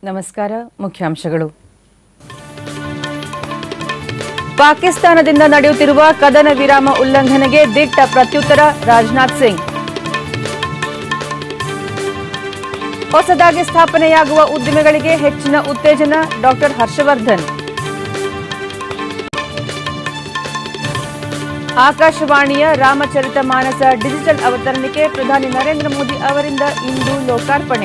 ನಮಸ್ಕಾರ ಮುಖ್ಯಾಂಶಗಳು ಪಾಕಿಸ್ತಾನದಿಂದ ನಡೆಯುತ್ತಿರುವ ಕದನ ವಿರಾಮ ಉಲ್ಲಂಘನೆಗೆ ದಿಟ್ಟ ಪ್ರತ್ಯುತ್ತರ ರಾಜನಾಥ್ ಸಿಂಗ್ ಹೊಸದಾಗಿ ಸ್ಥಾಪನೆಯಾಗುವ ಉದ್ದಿಮೆಗಳಿಗೆ ಹೆಚ್ಚಿನ ಉತ್ತೇಜನ ಡಾಕ್ಟರ್ ಹರ್ಷವರ್ಧನ್ ಆಕಾಶವಾಣಿಯ ರಾಮಚರಿತ ಮಾನಸ ಡಿಜಿಟಲ್ ಅವತರಣಿಕೆ ಪ್ರಧಾನಿ ನರೇಂದ್ರ ಮೋದಿ ಅವರಿಂದ ಇಂದು ಲೋಕಾರ್ಪಣೆ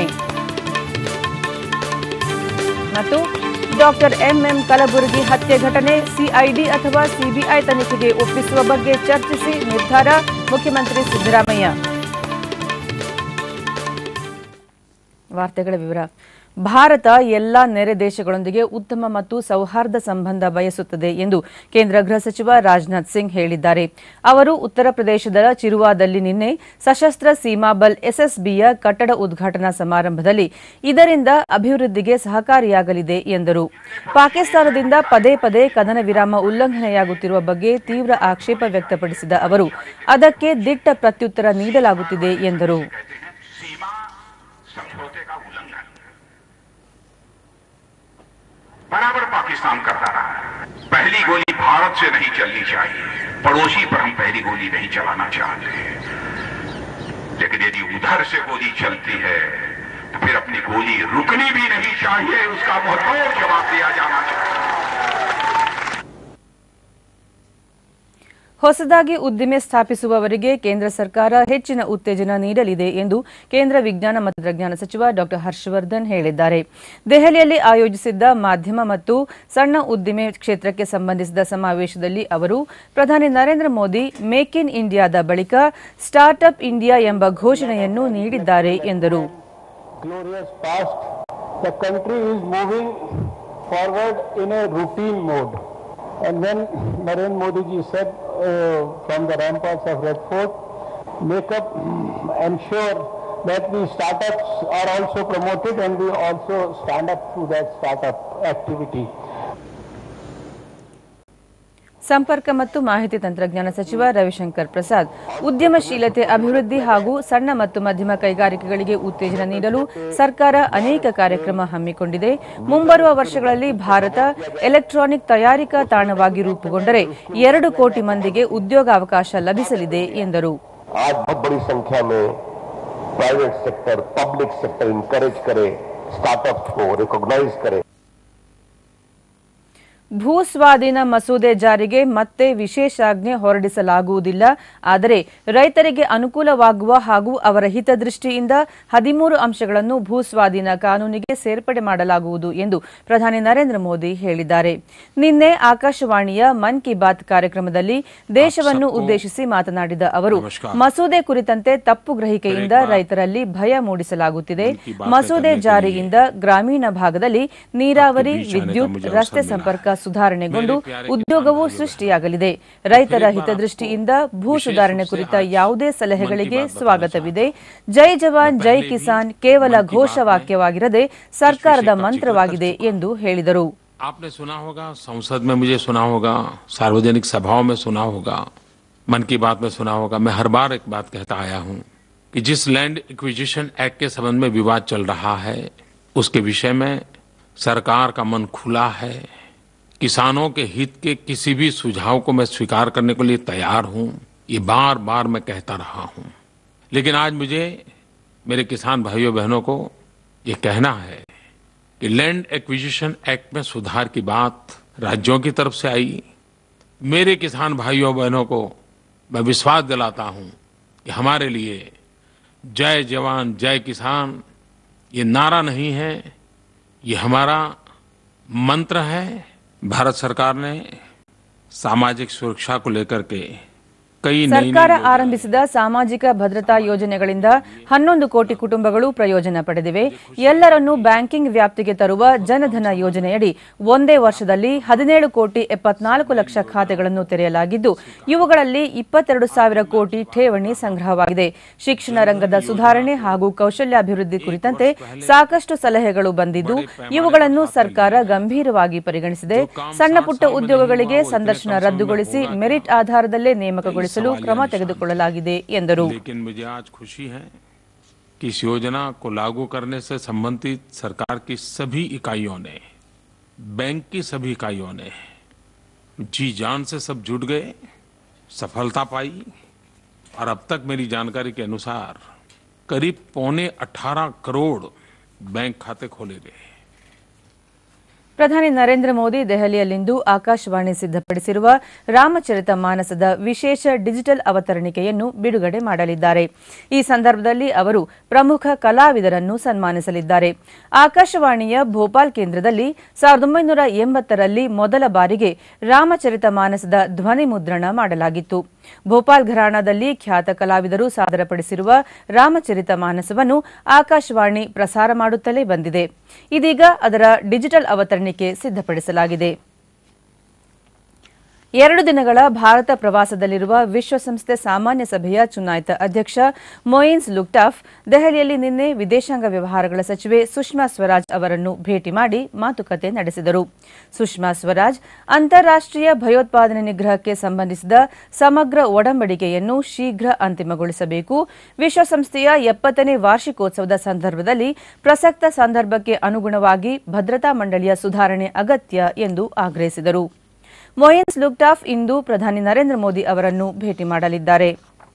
ಮತ್ತು ಡಾಕ್ಟರ್ ಎಂಎಂ ಕಲಬುರಗಿ ಹತ್ಯೆ ಘಟನೆ ಸಿಐಡಿ ಅಥವಾ ಸಿಬಿಐ ತನಿಖೆಗೆ ಒಪ್ಪಿಸುವ ಬಗ್ಗೆ ಚರ್ಚಿಸಿ ನಿರ್ಧಾರ ಮುಖ್ಯಮಂತ್ರಿ ಸಿದ್ದರಾಮಯ್ಯ ವಾರ್ತೆಗಳ ವಿವರ ಭಾರತ ಎಲ್ಲಾ ನೆರೆ ದೇಶಗಳೊಂದಿಗೆ ಉತ್ತಮ ಮತ್ತು ಸೌಹಾರ್ದ ಸಂಬಂಧ ಬಯಸುತ್ತದೆ ಎಂದು ಕೇಂದ್ರ ಗೃಹ ಸಚಿವ ರಾಜನಾಥ್ ಸಿಂಗ್ ಹೇಳಿದ್ದಾರೆ ಅವರು ಉತ್ತರ ಪ್ರದೇಶದ ಚಿರುವಾದಲ್ಲಿ ನಿನ್ನೆ ಸಶಸ್ತ್ರ ಸೀಮಾ ಬಲ್ ಎಸ್ಎಸ್ಬಿಯ ಕಟ್ಟಡ ಉದ್ಘಾಟನಾ ಸಮಾರಂಭದಲ್ಲಿ ಇದರಿಂದ ಅಭಿವೃದ್ಧಿಗೆ ಸಹಕಾರಿಯಾಗಲಿದೆ ಎಂದರು ಪಾಕಿಸ್ತಾನದಿಂದ ಪದೇ ಪದೇ ಕದನ ವಿರಾಮ ಉಲ್ಲಂಘನೆಯಾಗುತ್ತಿರುವ ಬಗ್ಗೆ ತೀವ್ರ ಆಕ್ಷೇಪ ವ್ಯಕ್ತಪಡಿಸಿದ ಅವರು ಅದಕ್ಕೆ ದಿಟ್ಟ ಪ್ರತ್ಯುತ್ತರ ನೀಡಲಾಗುತ್ತಿದೆ ಎಂದರು सीमा समझौते का उल्लंघन बराबर पाकिस्तान करता रहा है पहली गोली भारत से नहीं चलनी चाहिए पड़ोसी पर हम पहली गोली नहीं चलाना चाहते लेकिन यदि उधर से गोली चलती है तो फिर अपनी गोली रुकनी भी नहीं चाहिए उसका मुंहतोड़ जवाब दिया जाना चाहिए ಹೊಸದಾಗಿ ಉದ್ದಿಮೆ ಸ್ಥಾಪಿಸುವವರಿಗೆ ಕೇಂದ್ರ ಸರ್ಕಾರ ಹೆಚ್ಚಿನ ಉತ್ತೇಜನ ನೀಡಲಿದೆ ಎಂದು ಕೇಂದ್ರ ವಿಜ್ಞಾನ ಮತ್ತು ತಂತ್ರಜ್ಞಾನ ಸಚಿವ ಡಾ ಹರ್ಷವರ್ಧನ್ ಹೇಳಿದ್ದಾರೆ ದೆಹಲಿಯಲ್ಲಿ ಆಯೋಜಿಸಿದ್ದ ಮಾಧ್ಯಮ ಮತ್ತು ಸಣ್ಣ ಉದ್ದಿಮೆ ಕ್ಷೇತ್ರಕ್ಕೆ ಸಂಬಂಧಿಸಿದ ಸಮಾವೇಶದಲ್ಲಿ ಅವರು ಪ್ರಧಾನಿ ನರೇಂದ್ರ ಮೋದಿ ಮೇಕ್ ಇನ್ ಇಂಡಿಯಾದ ಬಳಿಕ ಸ್ಟಾರ್ಟ್ ಅಪ್ ಇಂಡಿಯಾ ಎಂಬ ಘೋಷಣೆಯನ್ನು ನೀಡಿದ್ದಾರೆ ಎಂದರು glorious past, the country is moving forward in a routine mode. And when Narendra Modi ji said uh, from the ramparts of Red Fort, make up, ensure that the startups are also promoted and we also stand up to that startup activity. ಸಂಪರ್ಕ ಮತ್ತು ಮಾಹಿತಿ ತಂತ್ರಜ್ಞಾನ ಸಚಿವ ರವಿಶಂಕರ್ ಪ್ರಸಾದ್ ಉದ್ಯಮಶೀಲತೆ ಅಭಿವೃದ್ಧಿ ಹಾಗೂ ಸಣ್ಣ ಮತ್ತು ಮಧ್ಯಮ ಕೈಗಾರಿಕೆಗಳಿಗೆ ಉತ್ತೇಜನ ನೀಡಲು ಸರ್ಕಾರ ಅನೇಕ ಕಾರ್ಯಕ್ರಮ ಹಮ್ಮಿಕೊಂಡಿದೆ ಮುಂಬರುವ ವರ್ಷಗಳಲ್ಲಿ ಭಾರತ ಎಲೆಕ್ಟ್ರಾನಿಕ್ ತಯಾರಿಕಾ ತಾಣವಾಗಿ ರೂಪುಗೊಂಡರೆ ಎರಡು ಕೋಟಿ ಮಂದಿಗೆ ಉದ್ಯೋಗಾವಕಾಶ ಲಭಿಸಲಿದೆ ಎಂದರು आज बहुत बड़ी संख्या में private sector public sector encourage करे स्टार्टअप्स को रिकॉग्नाइज करे ಭೂ ಸ್ವಾಧೀನ ಮಸೂದೆ ಜಾರಿಗೆ ಮತ್ತೆ ವಿಶೇಷಾಜ್ಞೆ ಹೊರಡಿಸಲಾಗುವುದಿಲ್ಲ ಆದರೆ ರೈತರಿಗೆ ಅನುಕೂಲವಾಗುವ ಹಾಗೂ ಅವರ ಹಿತದೃಷ್ಟಿಯಿಂದ ಹದಿಮೂರು ಅಂಶಗಳನ್ನು ಭೂ ಸ್ವಾಧೀನ ಕಾನೂನಿಗೆ ಸೇರ್ಪಡೆ ಮಾಡಲಾಗುವುದು ಎಂದು ಪ್ರಧಾನಿ ನರೇಂದ್ರ ಮೋದಿ ಹೇಳಿದ್ದಾರೆ ನಿನ್ನೆ ಆಕಾಶವಾಣಿಯ ಮನ್ ಕಿ ಬಾತ್ ಕಾರ್ಯಕ್ರಮದಲ್ಲಿ ದೇಶವನ್ನು ಉದ್ದೇಶಿಸಿ ಮಾತನಾಡಿದ ಅವರು ಮಸೂದೆ ಕುರಿತಂತೆ ತಪ್ಪು ಗ್ರಹಿಕೆಯಿಂದ ರೈತರಲ್ಲಿ ಭಯ ಮೂಡಿಸಲಾಗುತ್ತಿದೆ ಮಸೂದೆ ಜಾರಿಯಿಂದ ಗ್ರಾಮೀಣ ಭಾಗದಲ್ಲಿ ನೀರಾವರಿ ವಿದ್ಯುತ್ ರಸ್ತೆ ಸಂಪರ್ಕ ಸುಧಾರಣೆಗೊಂಡು ಉದ್ಯೋಗವೂ ಸೃಷ್ಟಿಯಾಗಲಿದೆ ರೈತರ ಹಿತದೃಷ್ಟಿಯಿಂದ ಭೂ ಸುಧಾರಣೆ ಕುರಿತ ಯಾವುದೇ ಸಲಹೆಗಳಿಗೆ ಸ್ವಾಗತವಿದೆ ಜೈ ಜವಾನ್ ಜೈ ಕಿಸಾನ್ ಕೇವಲ ಘೋಷವಾಕ್ಯವಾಗಿರದೆ ಸರ್ಕಾರದ ಮಂತ್ರವಾಗಿದೆ ಎಂದು ಹೇಳಿದರು आपने सुना होगा संसद में मुझे सुना होगा सार्वजनिक सभाओं में सुना होगा मन की बात में सुना होगा मैं हर बार एक बात कहता आया हूं कि जिस लैंड एक्विजिशन एक्ट के संबंध में विवाद चल रहा है उसके विषय में सरकार का मन खुला है किसानों के हित के किसी भी सुझाव को मैं स्वीकार करने के लिए तैयार हूं ये बार बार मैं कहता रहा हूं लेकिन आज मुझे मेरे किसान भाइयों बहनों को ये कहना है कि लैंड एक्विजिशन एक्ट में सुधार की बात राज्यों की तरफ से आई मेरे किसान भाइयों बहनों को मैं विश्वास दिलाता हूं कि हमारे लिए जय जवान जय किसान ये नारा नहीं है ये हमारा मंत्र है भारत सरकार ने सामाजिक सुरक्षा को लेकर के कई नई नई ಸರ್ಕಾರ योजनाएं- ಆರಂಭಿಸಿದ ಸಾಮಾಜಿಕ ಭದ್ರತಾ ಯೋಜನೆಗಳಿಂದ ಹನ್ನೊಂದು ಕೋಟಿ ಕುಟುಂಬಗಳು ಪ್ರಯೋಜನ ಪಡೆದಿವೆ ಎಲ್ಲರನ್ನೂ ಬ್ಯಾಂಕಿಂಗ್ ವ್ಯಾಪ್ತಿಗೆ ತರುವ ಜನಧನ ಯೋಜನೆಯಡಿ ಒಂದೇ ವರ್ಷದಲ್ಲಿ ಹದಿನೇಳು ಕೋಟಿ ಎಪ್ಪತ್ನಾಲ್ಕು ಲಕ್ಷ ಖಾತೆಗಳನ್ನು ತೆರೆಯಲಾಗಿದ್ದು ಇವುಗಳಲ್ಲಿ ಇಪ್ಪತ್ತೆರಡು ಸಾವಿರ ಕೋಟಿ ಠೇವಣಿ ಸಂಗ್ರಹವಾಗಿದೆ ಶಿಕ್ಷಣ ರಂಗದ ಸುಧಾರಣೆ ಹಾಗೂ ಕೌಶಲ್ಯಾಭಿವೃದ್ಧಿ ಕುರಿತಂತೆ ಸಾಕಷ್ಟು ಸಲಹೆಗಳು ಬಂದಿದ್ದು ಇವುಗಳನ್ನು ಸರ್ಕಾರ ಗಂಭೀರವಾಗಿ ಪರಿಗಣಿಸಿದೆ ಸಣ್ಣ ಪುಟ್ಟ ಉದ್ಯೋಗಗಳಿಗೆ ಸಂದರ್ಶನ ರದ್ದುಗೊಳಿಸಿ ಮೆರಿಟ್ ಆಧಾರದಲ್ಲೇ ನೇಮಕಗೊಳಿಸಲು ಕ್ರಮ ತೆಗೆದುಕೊಳ್ಳಲಾಗಿದೆ ಎಂದರು लेकिन मुझे आज खुशी है कि इस योजना को लागू करने से संबंधित सरकार की सभी इकाइयों ने बैंक की सभी इकाइयों ने जी जान से सब जुट गए सफलता पाई और अब तक मेरी जानकारी के अनुसार करीब पौने 18 करोड़ बैंक खाते खोले गए ಪ್ರಧಾನಿ ನರೇಂದ್ರ ಮೋದಿ ದೆಹಲಿಯಲ್ಲಿಂದು ಆಕಾಶವಾಣಿ ಸಿದ್ಧಪಡಿಸಿರುವ ರಾಮಚರಿತ ಮಾನಸದ ವಿಶೇಷ ಡಿಜಿಟಲ್ ಅವತರಣಿಕೆಯನ್ನು ಬಿಡುಗಡೆ ಮಾಡಲಿದ್ದಾರೆ ಈ ಸಂದರ್ಭದಲ್ಲಿ ಅವರು ಪ್ರಮುಖ ಕಲಾವಿದರನ್ನು ಸನ್ಮಾನಿಸಲಿದ್ದಾರೆ ಆಕಾಶವಾಣಿಯ ಭೋಪಾಲ್ ಕೇಂದ್ರದಲ್ಲಿ ಸಾವಿರದ ಒಂಬೈನೂರ ಎಂಬತ್ತರಲ್ಲಿ ಮೊದಲ ಬಾರಿಗೆ ರಾಮಚರಿತ ಮಾನಸದ ಧ್ವನಿ ಮುದ್ರಣ ಮಾಡಲಾಗಿತ್ತು ಭೋಪಾಲ್ ಘರಾಣದಲ್ಲಿ ಖ್ಯಾತ ಕಲಾವಿದರು ಸಾದರಪಡಿಸಿರುವ ರಾಮಚರಿತ ಮಾನಸವನ್ನು ಆಕಾಶವಾಣಿ ಪ್ರಸಾರ ಮಾಡುತ್ತಲೇ ಬಂದಿದೆ ಇದೀಗ ಅದರ ಡಿಜಿಟಲ್ ಅವತರಣಿಕೆ ಸಿದ್ಧಪಡಿಸಲಾಗಿದೆ ಎರಡು ದಿನಗಳ ಭಾರತ ಪ್ರವಾಸದಲ್ಲಿರುವ ವಿಶ್ವಸಂಸ್ಥೆ ಸಾಮಾನ್ಯ ಸಭೆಯ ಚುನಾಯಿತ ಅಧ್ಯಕ್ಷ ಮೊಯಿನ್ಸ್ ಲುಕ್ಟಾಫ್ ದೆಹಲಿಯಲ್ಲಿ ನಿನ್ನೆ ವಿದೇಶಾಂಗ ವ್ಯವಹಾರಗಳ ಸಚಿವೆ ಸುಷ್ಮಾ ಸ್ವರಾಜ್ ಅವರನ್ನು ಭೇಟಿ ಮಾಡಿ ಮಾತುಕತೆ ನಡೆಸಿದರು ಸುಷ್ಮಾ ಸ್ವರಾಜ್ ಅಂತಾರಾಷ್ಟೀಯ ಭಯೋತ್ಪಾದನೆ ನಿಗ್ರಹಕ್ಕೆ ಸಂಬಂಧಿಸಿದ ಸಮಗ್ರ ಒಡಂಬಡಿಕೆಯನ್ನು ಶೀಘ್ರ ಅಂತಿಮಗೊಳಿಸಬೇಕು ವಿಶ್ವಸಂಸ್ಥೆಯ ಎಪ್ಪತ್ತನೇ ವಾರ್ಷಿಕೋತ್ಸವದ ಸಂದರ್ಭದಲ್ಲಿ ಪ್ರಸಕ್ತ ಸಂದರ್ಭಕ್ಕೆ ಅನುಗುಣವಾಗಿ ಭದ್ರತಾ ಮಂಡಳಿಯ ಸುಧಾರಣೆ ಅಗತ್ಯ ಎಂದು ಆಗ್ರಹಿಸಿದರು ಮೊಯಿನ್ಸ್ ಲುಕ್ಟಾಫ್ ಇಂದು ಪ್ರಧಾನಿ ನರೇಂದ್ರ ಮೋದಿ ಅವರನ್ನು ಭೇಟಿ ಮಾಡಲಿದ್ದಾರೆ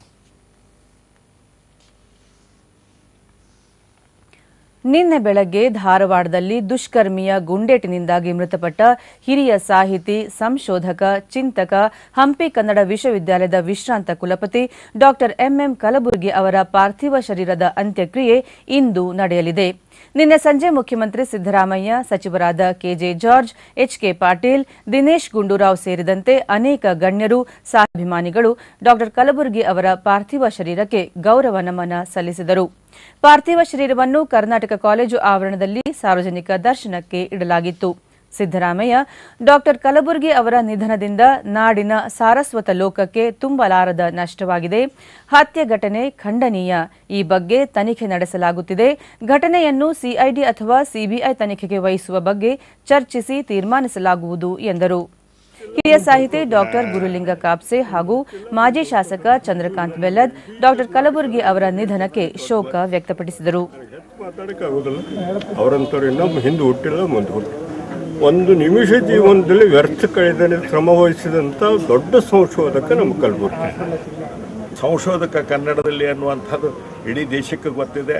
ನಿನ್ನೆ ಬೆಳಗ್ಗೆ ಧಾರವಾಡದಲ್ಲಿ ದುಷ್ಕರ್ಮಿಯ ಗುಂಡೇಟಿನಿಂದಾಗಿ ಮೃತಪಟ್ಟ ಹಿರಿಯ ಸಾಹಿತಿ ಸಂಶೋಧಕ ಚಿಂತಕ ಹಂಪಿ ಕನ್ನಡ ವಿಶ್ವವಿದ್ಯಾಲಯದ ವಿಶ್ರಾಂತ ಕುಲಪತಿ ಡಾ ಎಂಎಂ ಕಲಬುರ್ಗಿ ಅವರ ಪಾರ್ಥಿವ ಶರೀರದ ಅಂತ್ಯಕ್ರಿಯೆ ಇಂದು ನಡೆಯಲಿದೆ ನಿನ್ನೆ ಸಂಜೆ ಮುಖ್ಯಮಂತ್ರಿ ಸಿದ್ದರಾಮಯ್ಯ ಸಚಿವರಾದ ಕೆಜೆ ಜಾರ್ಜ್ ಎಚ್ಕೆ ಪಾಟೀಲ್ ದಿನೇಶ್ ಗುಂಡೂರಾವ್ ಸೇರಿದಂತೆ ಅನೇಕ ಗಣ್ಯರು ಸಾಭಿಮಾನಿಗಳು ಡಾ ಕಲಬುರ್ಗಿ ಅವರ ಪಾರ್ಥಿವ ಶರೀರಕ್ಕೆ ಗೌರವ ನಮನ ಸಲ್ಲಿಸಿದರು ಪಾರ್ಥಿವ ಶರೀರವನ್ನು ಕರ್ನಾಟಕ ಕಾಲೇಜು ಆವರಣದಲ್ಲಿ ಸಾರ್ವಜನಿಕ ದರ್ಶನಕ್ಕೆ ಇಡಲಾಗಿತ್ತು ಸಿದ್ದರಾಮಯ್ಯ ಡಾ ಕಲಬುರ್ಗಿ ಅವರ ನಿಧನದಿಂದ ನಾಡಿನ ಸಾರಸ್ವತ ಲೋಕಕ್ಕೆ ತುಂಬಲಾರದ ನಷ್ಟವಾಗಿದೆ ಹತ್ಯೆ ಘಟನೆ ಖಂಡನೀಯ ಈ ಬಗ್ಗೆ ತನಿಖೆ ನಡೆಸಲಾಗುತ್ತಿದೆ ಘಟನೆಯನ್ನು ಸಿಐಡಿ ಅಥವಾ ಸಿಬಿಐ ತನಿಖೆಗೆ ವಹಿಸುವ ಬಗ್ಗೆ ಚರ್ಚಿಸಿ ತೀರ್ಮಾನಿಸಲಾಗುವುದು ಎಂದರು ಹಿರಿಯ ಸಾಹಿತಿ ಡಾಕ್ಟರ್ ಗುರುಲಿಂಗ ಕಾಪ್ಸೆ ಹಾಗೂ ಮಾಜಿ ಶಾಸಕ ಚಂದ್ರಕಾಂತ್ ಬೆಲ್ಲದ್ ಡಾಕ್ಟರ್ ಕಲಬುರ್ಗಿ ಅವರ ನಿಧನಕ್ಕೆ ಶೋಕ ವ್ಯಕ್ತಪಡಿಸಿದರು ಮಾತಾಡೋಕ್ಕಾಗೋದಿಲ್ಲ ಅವರಂತವ್ರು ಇನ್ನೊಬ್ಬ ಹಿಂದೆ ಹುಟ್ಟಿಲ್ಲ ಮುಂದೆ ಹುಟ್ಟಿ ಒಂದು ನಿಮಿಷ ಜೀವನದಲ್ಲಿ ವ್ಯರ್ಥ ಕಳೆದರೆ ಶ್ರಮ ವಹಿಸಿದಂಥ ದೊಡ್ಡ ಸಂಶೋಧಕ ನಮ್ಮ ಕಲಬುರ್ಗಿ ಸಂಶೋಧಕ ಕನ್ನಡದಲ್ಲಿ ಅನ್ನುವಂಥದ್ದು ಇಡೀ ದೇಶಕ್ಕೆ ಗೊತ್ತಿದೆ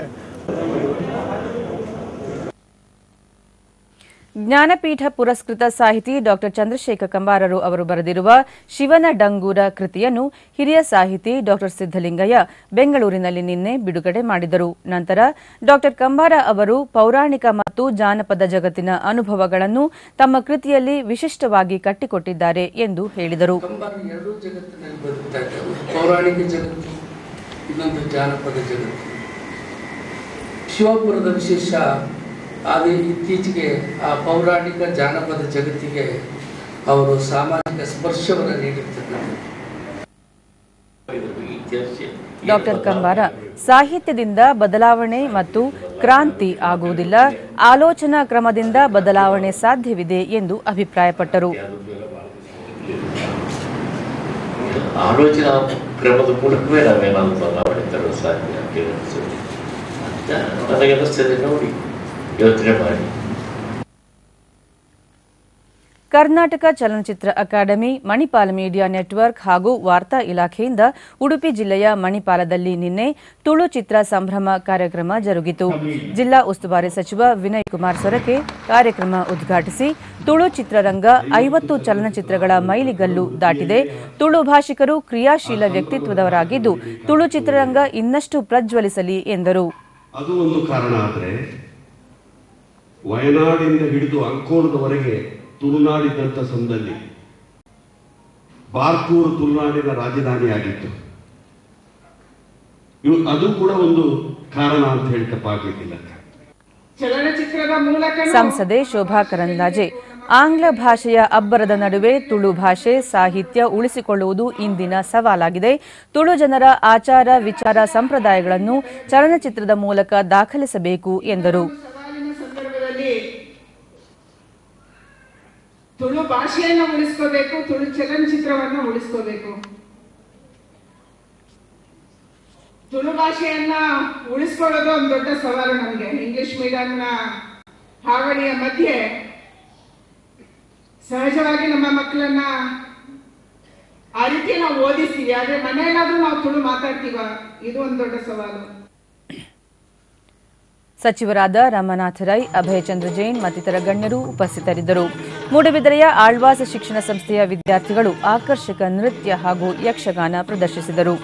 ಜ್ಞಾನಪೀಠ ಪುರಸ್ಕೃತ ಸಾಹಿತಿ ಡಾಕ್ಟರ್ ಚಂದ್ರಶೇಖರ್ ಕಂಬಾರರು ಅವರು ಬರೆದಿರುವ ಶಿವನ ಡಂಗೂರ ಕೃತಿಯನ್ನು ಹಿರಿಯ ಸಾಹಿತಿ ಡಾಕ್ಟರ್ ಸಿದ್ದಲಿಂಗಯ್ಯ ಬೆಂಗಳೂರಿನಲ್ಲಿ ನಿನ್ನೆ ಬಿಡುಗಡೆ ಮಾಡಿದರು ನಂತರ ಡಾಕ್ಟರ್ ಕಂಬಾರ ಅವರು ಪೌರಾಣಿಕ ಮತ್ತು ಜಾನಪದ ಜಗತ್ತಿನ ಅನುಭವಗಳನ್ನು ತಮ್ಮ ಕೃತಿಯಲ್ಲಿ ವಿಶಿಷ್ಟವಾಗಿ ಕಟ್ಟಿಕೊಟ್ಟಿದ್ದಾರೆ ಎಂದು ಹೇಳಿದರು ಕಂಬಾರ ಎರಡೂ ಜಗತ್ತಿನಲ್ಲಿ ಬದುಕ್ತಾ ಇದ್ದಾರೆ ಪೌರಾಣಿಕ ಜಗತ್ತು ಇನ್ನೊಂದು ಜಾನಪದ ಜಗತ್ತು ಶಿವಪುರದ ವಿಶೇಷ ಅದೇ ಇತ್ತೀಚೆಗೆ ಆ ಪೌರಾಣಿಕ ಜಾನಪದ ಜಗತ್ತಿಗೆ ಅವರು ಸಾಮಾಜಿಕ ಸ್ಪರ್ಶವನ್ನು ನೀಡಿರ್ತಕ್ಕಂಥ ಡಾಕ್ಟರ್ ಕಂಬಾರ ಸಾಹಿತ್ಯದಿಂದ ಬದಲಾವಣೆ ಮತ್ತು ಕ್ರಾಂತಿ ಆಗುವುದಿಲ್ಲ ಆಲೋಚನಾ ಕ್ರಮದಿಂದ ಬದಲಾವಣೆ ಸಾಧ್ಯವಿದೆ ಎಂದು ಅಭಿಪ್ರಾಯಪಟ್ಟರು ಆಲೋಚನಾ ಕ್ರಮದ ಮೂಲಕವೇ ನಾವೇನಾದ್ರು ಬದಲಾವಣೆ ತರಲು ಸಾಧ್ಯ ಅಂತ ಅನಿಸುತ್ತೆ ನನಗನ್ನಿಸ್ತದೆ ನೋಡಿ ಯೋಚನೆ ಮಾಡಿ ಕರ್ನಾಟಕ ಚಲನಚಿತ್ರ ಅಕಾಡೆಮಿ ಮಣಿಪಾಲ ಮೀಡಿಯಾ ನೆಟ್ವರ್ಕ್ ಹಾಗೂ ವಾರ್ತಾ ಇಲಾಖೆಯಿಂದ ಉಡುಪಿ ಜಿಲ್ಲೆಯ ಮಣಿಪಾಲದಲ್ಲಿ ನಿನ್ನೆ ತುಳು ಚಿತ್ರ ಸಂಭ್ರಮ ಕಾರ್ಯಕ್ರಮ ಜರುಗಿತು ಜಿಲ್ಲಾ ಉಸ್ತುವಾರಿ ಸಚಿವ ವಿನಯ್ ಕುಮಾರ್ ಸೊರಕೆ ಕಾರ್ಯಕ್ರಮ ಉದ್ಘಾಟಿಸಿ ತುಳು ಚಿತ್ರರಂಗ ಐವತ್ತು ಚಲನಚಿತ್ರಗಳ ಮೈಲಿಗಲ್ಲು ದಾಟಿದೆ ತುಳು ಭಾಷಿಕರು ಕ್ರಿಯಾಶೀಲ ವ್ಯಕ್ತಿತ್ವದವರಾಗಿದ್ದು ತುಳು ಚಿತ್ರರಂಗ ಇನ್ನಷ್ಟು ಪ್ರಜ್ವಲಿಸಲಿ ಎಂದರು ಅದು ಒಂದು ಕಾರಣ ಆದರೆ ವಯನಾಡಿಂದ ಹಿಡಿದು ಅಂಕೋಲದವರೆಗೆ ತುಳುನಾಡಿದ್ದಂಥ ಸಮಯದಲ್ಲಿ ಬಾರ್ಕೂರು ತುಳುನಾಡಿನ ರಾಜಧಾನಿಯಾಗಿತ್ತು ಇವು ಅದು ಕೂಡ ಒಂದು ಕಾರಣ ಅಂತ ಹೇಳಿ ತಪ್ಪಾಗಲಿಕ್ಕಿಲ್ಲ ಚಲನಚಿತ್ರದ ಮೂಲಕ ಸಂಸದೆ ಶೋಭಾ ಕರಂದ್ಲಾಜೆ ಆಂಗ್ಲ ಭಾಷೆಯ ಅಬ್ಬರದ ನಡುವೆ ತುಳು ಭಾಷೆ ಸಾಹಿತ್ಯ ಉಳಿಸಿಕೊಳ್ಳುವುದು ಇಂದಿನ ಸವಾಲಾಗಿದೆ ತುಳು ಜನರ ಆಚಾರ ವಿಚಾರ ಸಂಪ್ರದಾಯಗಳನ್ನು ಚಲನಚಿತ್ರದ ಮೂಲಕ ದಾಖಲಿಸಬೇಕು ಎಂದರು ಸವಾಲಿನ ಸಂದರ್ಭದಲ್ಲಿ ತುಳು ಭಾಷೆಯನ್ನು ಉಳಿಸ್ಕೋಬೇಕು ತುಳು ಚಲನಚಿತ್ರವನ್ನು ಉಳಿಸ್ಕೋಬೇಕು ತುಳು ಭಾಷೆಯನ್ನ ಉಳಿಸ್ಕೊಳ್ಳೋದು ಒಂದು ದೊಡ್ಡ ಸವಾಲು ನಮಗೆ ಇಂಗ್ಲಿಷ್ ಮೀಡಿಯಂನ ಹಾವಳಿಯ ಮಧ್ಯೆ ಸಹಜವಾಗಿ ನಮ್ಮ ಮಕ್ಕಳನ್ನ ಆ ರೀತಿ ನಾವು ಓದಿಸ್ತೀವಿ ಆದ್ರೆ ಮನೆಯಲ್ಲಾದ್ರೂ ನಾವು ತುಳು ಮಾತಾಡ್ತೀವ ಇದು ಒಂದು ದೊಡ್ಡ ಸವಾಲು ಸಚಿವರಾದ ರಮನಾಥ ರೈ ಅಭಯಚಂದ್ರ ಜೈನ್ ಮತ್ತಿತರ ಗಣ್ಯರು ಉಪಸ್ಥಿತರಿದ್ದರು ಮೂಡಬಿದರೆಯ ಆಳ್ವಾಸ ಶಿಕ್ಷಣ ಸಂಸ್ಥೆಯ ವಿದ್ಯಾರ್ಥಿಗಳು ಆಕರ್ಷಕ ನೃತ್ಯ ಹಾಗೂ ಯಕ್ಷಗಾನ ಪ್ರದರ್ಶಿಸಿದರು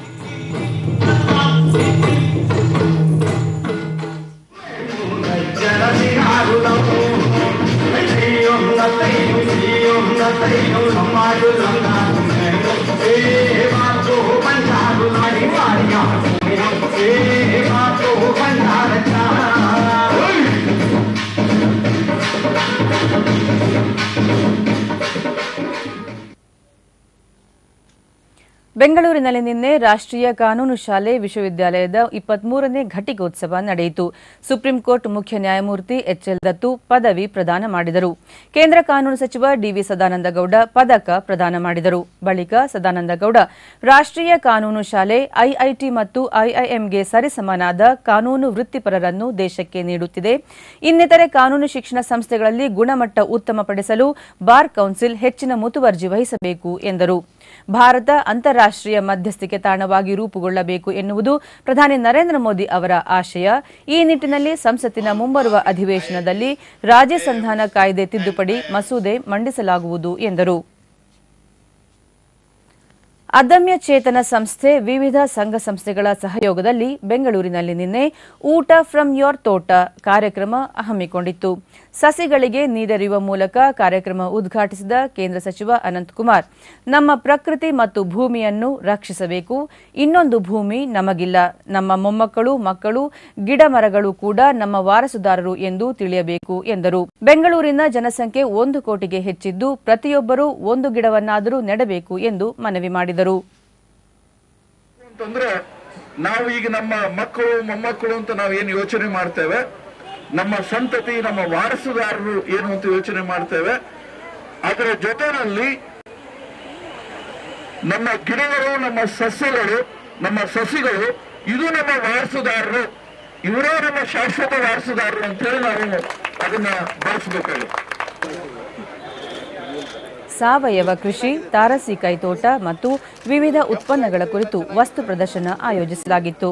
ಬೆಂಗಳೂರಿನಲ್ಲಿ ನಿನ್ನೆ ರಾಷ್ಟ್ರೀಯ ಕಾನೂನು ಶಾಲೆ ವಿಶ್ವವಿದ್ಯಾಲಯದ ಇಪ್ಪತ್ಮೂರನೇ ಘಟಿಕೋತ್ಸವ ನಡೆಯಿತು ಸುಪ್ರೀಂ ಕೋರ್ಟ್ ಮುಖ್ಯ ನ್ಯಾಯಮೂರ್ತಿ ಎಚ್ಎಲ್ ದತ್ತು ಪದವಿ ಪ್ರದಾನ ಮಾಡಿದರು ಕೇಂದ್ರ ಕಾನೂನು ಸಚಿವ ಡಿವಿ ಸದಾನಂದಗೌಡ ಪದಕ ಪ್ರದಾನ ಮಾಡಿದರು ಬಳಿಕ ಸದಾನಂದಗೌಡ ರಾಷ್ಟ್ರೀಯ ಕಾನೂನು ಶಾಲೆ ಐಐಟಿ ಮತ್ತು ಐಐಎಂಗೆ ಸರಿಸಮನಾದ ಕಾನೂನು ವೃತ್ತಿಪರರನ್ನು ದೇಶಕ್ಕೆ ನೀಡುತ್ತಿದೆ ಇನ್ನಿತರೆ ಕಾನೂನು ಶಿಕ್ಷಣ ಸಂಸ್ಥೆಗಳಲ್ಲಿ ಗುಣಮಟ್ಟ ಉತ್ತಮಪಡಿಸಲು ಬಾರ್ ಕೌನ್ಸಿಲ್ ಹೆಚ್ಚಿನ ಮುತುವರ್ಜಿ ವಹಿಸಬೇಕು ಎಂದರು ಭಾರತ ಅಂತಾರಾಷ್ಟ್ರೀಯ ಮಧ್ಯಸ್ಥಿಕೆ ತಾಣವಾಗಿ ರೂಪುಗೊಳ್ಳಬೇಕು ಎನ್ನುವುದು ಪ್ರಧಾನಿ ನರೇಂದ್ರ ಮೋದಿ ಅವರ ಆಶಯ ಈ ನಿಟ್ಟಿನಲ್ಲಿ ಸಂಸತ್ತಿನ ಮುಂಬರುವ ಅಧಿವೇಶನದಲ್ಲಿ ರಾಜ್ಯ ಸಂಧಾನ ಕಾಯ್ದೆ ತಿದ್ದುಪಡಿ ಮಸೂದೆ ಮಂಡಿಸಲಾಗುವುದು ಎಂದರು ಅದಮ್ಯ ಚೇತನ ಸಂಸ್ಥೆ ವಿವಿಧ ಸಂಘ ಸಂಸ್ಥೆಗಳ ಸಹಯೋಗದಲ್ಲಿ ಬೆಂಗಳೂರಿನಲ್ಲಿ ನಿನ್ನೆ ಊಟ ಫ್ರಮ್ ಯೋರ್ ತೋಟ ಕಾರ್ಯಕ್ರಮ ಹಮ್ಮಿಕೊಂಡಿತ್ತು ಸಸಿಗಳಿಗೆ ನೀರೆರೆಯುವ ಮೂಲಕ ಕಾರ್ಯಕ್ರಮ ಉದ್ಘಾಟಿಸಿದ ಕೇಂದ್ರ ಸಚಿವ ಅನಂತಕುಮಾರ್ ನಮ್ಮ ಪ್ರಕೃತಿ ಮತ್ತು ಭೂಮಿಯನ್ನು ರಕ್ಷಿಸಬೇಕು ಇನ್ನೊಂದು ಭೂಮಿ ನಮಗಿಲ್ಲ ನಮ್ಮ ಮೊಮ್ಮಕ್ಕಳು ಮಕ್ಕಳು ಗಿಡ ಮರಗಳು ಕೂಡ ನಮ್ಮ ವಾರಸುದಾರರು ಎಂದು ತಿಳಿಯಬೇಕು ಎಂದರು ಬೆಂಗಳೂರಿನ ಜನಸಂಖ್ಯೆ ಒಂದು ಕೋಟಿಗೆ ಹೆಚ್ಚಿದ್ದು ಪ್ರತಿಯೊಬ್ಬರೂ ಒಂದು ಗಿಡವನ್ನಾದರೂ ನೆಡಬೇಕು ಎಂದು ಮನವಿ ಮಾಡಿದರು ಅಂತಂದ್ರೆ ನಾವು ಈಗ ನಮ್ಮ ಮಕ್ಕಳು ಮೊಮ್ಮಕ್ಕಳು ಅಂತ ನಾವು ಏನು ಯೋಚನೆ ಮಾಡ್ತೇವೆ ನಮ್ಮ ಸಂತತಿ ನಮ್ಮ ವಾರಸುದಾರರು ಏನು ಅಂತ ಯೋಚನೆ ಮಾಡ್ತೇವೆ ಅದರ ಜೊತೆಯಲ್ಲಿ ನಮ್ಮ ಗಿಡಗಳು ನಮ್ಮ ಸಸ್ಯಗಳು ನಮ್ಮ ಸಸಿಗಳು ಇದು ನಮ್ಮ ವಾರಸುದಾರರು ಇವರೇ ನಮ್ಮ ಶಾಶ್ವತ ವಾರಸುದಾರರು ಅಂತೇಳಿ ನಾವು ಅದನ್ನ ಬಳಸಬೇಕಾಗುತ್ತೆ ಸಾವಯವ ಕೃಷಿ ತಾರಸಿ ಕೈತೋಟ ಮತ್ತು ವಿವಿಧ ಉತ್ಪನ್ನಗಳ ಕುರಿತು ವಸ್ತು ಪ್ರದರ್ಶನ ಆಯೋಜಿಸಲಾಗಿತ್ತು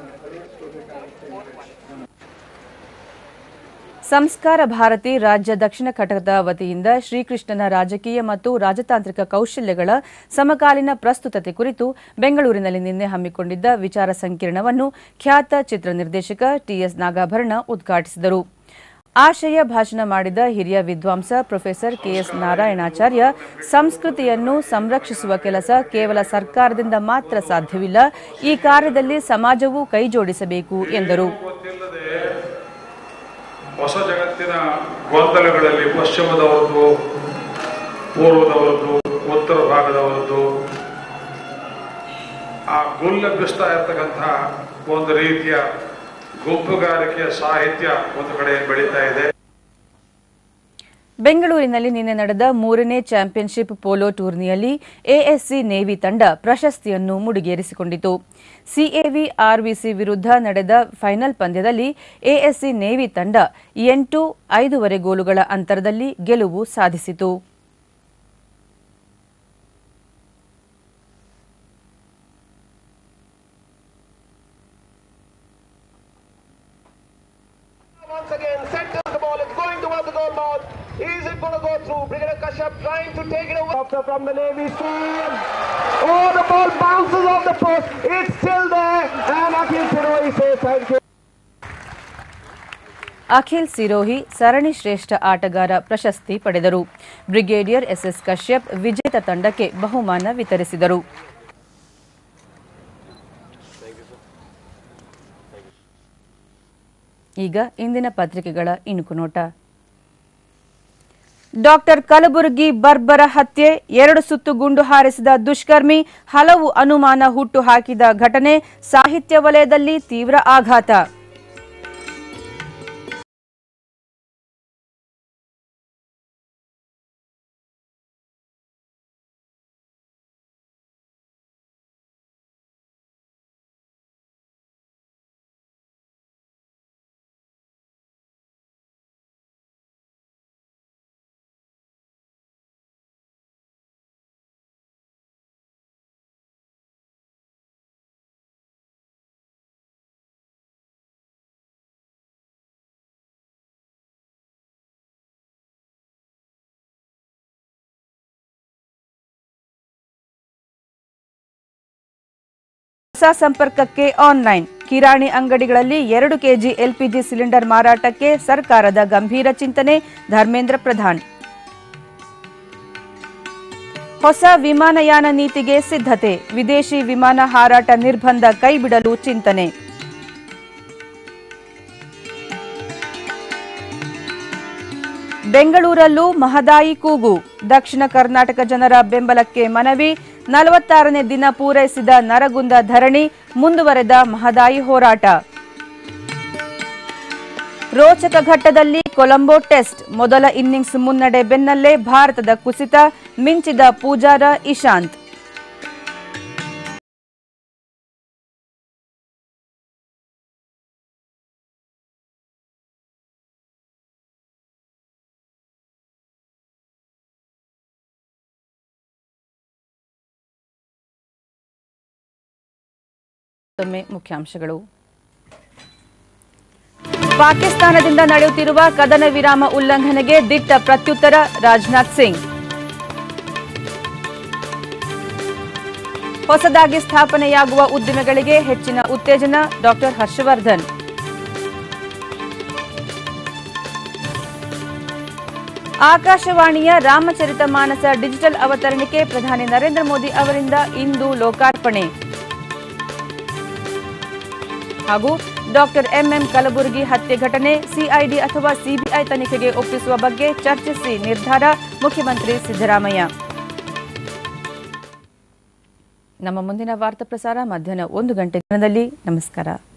ಸಂಸ್ಕಾರ ಭಾರತಿ ರಾಜ್ಯ ದಕ್ಷಿಣ ಘಟಕದ ವತಿಯಿಂದ ಶ್ರೀಕೃಷ್ಣನ ರಾಜಕೀಯ ಮತ್ತು ರಾಜತಾಂತ್ರಿಕ ಕೌಶಲ್ಯಗಳ ಸಮಕಾಲೀನ ಪ್ರಸ್ತುತತೆ ಕುರಿತು ಬೆಂಗಳೂರಿನಲ್ಲಿ ನಿನ್ನೆ ಹಮ್ಮಿಕೊಂಡಿದ್ದ ವಿಚಾರ ಸಂಕಿರಣವನ್ನು ಖ್ಯಾತ ಚಿತ್ರ ನಿರ್ದೇಶಕ ಟಿಎಸ್ ನಾಗಾಭರಣ ಉದ್ಘಾಟಿಸಿದರು ಆಶಯ ಭಾಷಣ ಮಾಡಿದ ಹಿರಿಯ ವಿದ್ವಾಂಸ ಪ್ರೊಫೆಸರ್ ಕೆಎಸ್ ನಾರಾಯಣಾಚಾರ್ಯ ಸಂಸ್ಕೃತಿಯನ್ನು ಸಂರಕ್ಷಿಸುವ ಕೆಲಸ ಕೇವಲ ಸರ್ಕಾರದಿಂದ ಮಾತ್ರ ಸಾಧ್ಯವಿಲ್ಲ ಈ ಕಾರ್ಯದಲ್ಲಿ ಸಮಾಜವೂ ಕೈಜೋಡಿಸಬೇಕು ಎಂದರು ಹೊಸ ಜಗತ್ತಿನ ಗೊಂದಲಗಳಲ್ಲಿ ಪಶ್ಚಿಮದವರದ್ದು ಪೂರ್ವದವರದ್ದು ಉತ್ತರ ಭಾಗದವರದ್ದು ಆ ಗುಲ್ಲೆಬ್ಬಿಸ್ತಾ ಇರ್ತಕ್ಕಂಥ ಒಂದು ರೀತಿಯ ಗುಂಪುಗಾರಿಕೆಯ ಸಾಹಿತ್ಯ ಒಂದು ಕಡೆ ಬೆಳೀತಾ ಇದೆ ಬೆಂಗಳೂರಿನಲ್ಲಿ ನಿನ್ನೆ ನಡೆದ ಮೂರನೇ ಚಾಂಪಿಯನ್ಶಿಪ್ ಪೋಲೋ ಟೂರ್ನಿಯಲ್ಲಿ ಎಎಸ್ಸಿ ನೇವಿ ತಂಡ ಪ್ರಶಸ್ತಿಯನ್ನು ಮುಡಿಗೇರಿಸಿಕೊಂಡಿತು ಸಿಎವಿ ಆರ್ವಿಸಿ ವಿರುದ್ಧ ನಡೆದ ಫೈನಲ್ ಪಂದ್ಯದಲ್ಲಿ ಎಎಸ್ಸಿ ನೇವಿ ತಂಡ ಎಂಟು ಐದೂವರೆ ಗೋಲುಗಳ ಅಂತರದಲ್ಲಿ ಗೆಲುವು ಸಾಧಿಸಿತು Once again, centers the ball. It's going towards the goal mouth. Is it going to go through? Brigadier Kashyap trying to take it away. After from the Navy team. Oh, the ball bounces off the post. It's still there. And Akhil Siroi says thank you. Akhil Sirohi ಸರಣಿ ಶ್ರೇಷ್ಠ ಆಟಗಾರ ಪ್ರಶಸ್ತಿ ಪಡೆದರು brigadier S S Kashyap ವಿಜೇತ ತಂಡಕ್ಕೆ ಬಹುಮಾನ ವಿತರಿಸಿದರು ಈಗ ಇಂದಿನ ಪತ್ರಿಕೆಗಳ ಇಣುಕು ನೋಟ ಡಾಕ್ಟರ್ ಕಲಬುರಗಿ ಬರ್ಬರ ಹತ್ಯೆ ಎರಡು ಸುತ್ತು ಗುಂಡು ಹಾರಿಸಿದ ದುಷ್ಕರ್ಮಿ ಹಲವು ಅನುಮಾನ ಹುಟ್ಟು ಹಾಕಿದ ಘಟನೆ ಸಾಹಿತ್ಯ ವಲಯದಲ್ಲಿ ತೀವ್ರ ಆಘಾತ ಹೊಸ ಸಂಪರ್ಕಕ್ಕೆ ಆನ್ಲೈನ್ ಕಿರಾಣಿ ಅಂಗಡಿಗಳಲ್ಲಿ ಎರಡು ಕೆಜಿ ಎಲ್ಪಿಜಿ ಸಿಲಿಂಡರ್ ಮಾರಾಟಕ್ಕೆ ಸರ್ಕಾರದ ಗಂಭೀರ ಚಿಂತನೆ ಧರ್ಮೇಂದ್ರ ಪ್ರಧಾನ್ ಹೊಸ ವಿಮಾನಯಾನ ನೀತಿಗೆ ಸಿದ್ಧತೆ ವಿದೇಶಿ ವಿಮಾನ ಹಾರಾಟ ನಿರ್ಬಂಧ ಕೈಬಿಡಲು ಚಿಂತನೆ ಬೆಂಗಳೂರಲ್ಲೂ ಮಹದಾಯಿ ಕೂಗು ದಕ್ಷಿಣ ಕರ್ನಾಟಕ ಜನರ ಬೆಂಬಲಕ್ಕೆ ಮನವಿ ನಲವತ್ತಾರನೇ ದಿನ ಪೂರೈಸಿದ ನರಗುಂದ ಧರಣಿ ಮುಂದುವರೆದ ಮಹದಾಯಿ ಹೋರಾಟ ರೋಚಕ ಘಟ್ಟದಲ್ಲಿ ಕೊಲಂಬೋ ಟೆಸ್ಟ್ ಮೊದಲ ಇನ್ನಿಂಗ್ಸ್ ಮುನ್ನಡೆ ಬೆನ್ನಲ್ಲೇ ಭಾರತದ ಕುಸಿತ ಮಿಂಚಿದ ಪೂಜಾರ ಇಶಾಂತ್ ಮತ್ತೊಮ್ಮೆ ಮುಖ್ಯಾಂಶಗಳು ಪಾಕಿಸ್ತಾನದಿಂದ ನಡೆಯುತ್ತಿರುವ ಕದನ ವಿರಾಮ ಉಲ್ಲಂಘನೆಗೆ ದಿಟ್ಟ ಪ್ರತ್ಯುತ್ತರ ರಾಜನಾಥ್ ಸಿಂಗ್ ಹೊಸದಾಗಿ ಸ್ಥಾಪನೆಯಾಗುವ ಉದ್ದಿಮೆಗಳಿಗೆ ಹೆಚ್ಚಿನ ಉತ್ತೇಜನ ಡಾಕ್ಟರ್ ಹರ್ಷವರ್ಧನ್ ಆಕಾಶವಾಣಿಯ ರಾಮಚರಿತ ಮಾನಸ ಡಿಜಿಟಲ್ ಅವತರಣಿಕೆ ಪ್ರಧಾನಿ ನರೇಂದ್ರ ಮೋದಿ ಅವರಿಂದ ಇಂದು ಲೋಕಾರ್ಪಣೆ ಹಾಗೂ ಡಾಕ್ಟರ್ ಎಂಎಂ ಕಲಬುರಗಿ ಹತ್ಯೆ ಘಟನೆ ಸಿಐಡಿ ಅಥವಾ ಸಿಬಿಐ ತನಿಖೆಗೆ ಒಪ್ಪಿಸುವ ಬಗ್ಗೆ ಚರ್ಚಿಸಿ ನಿರ್ಧಾರ ಮುಖ್ಯಮಂತ್ರಿ ಸಿದ್ದರಾಮಯ್ಯ ನಮ್ಮ ಮುಂದಿನ ವಾರ್ತಾ ಪ್ರಸಾರ ಮಧ್ಯಾಹ್ನ ಒಂದು ಗಂಟೆ ದಿನದಲ್ಲಿ ನಮಸ್ಕಾರ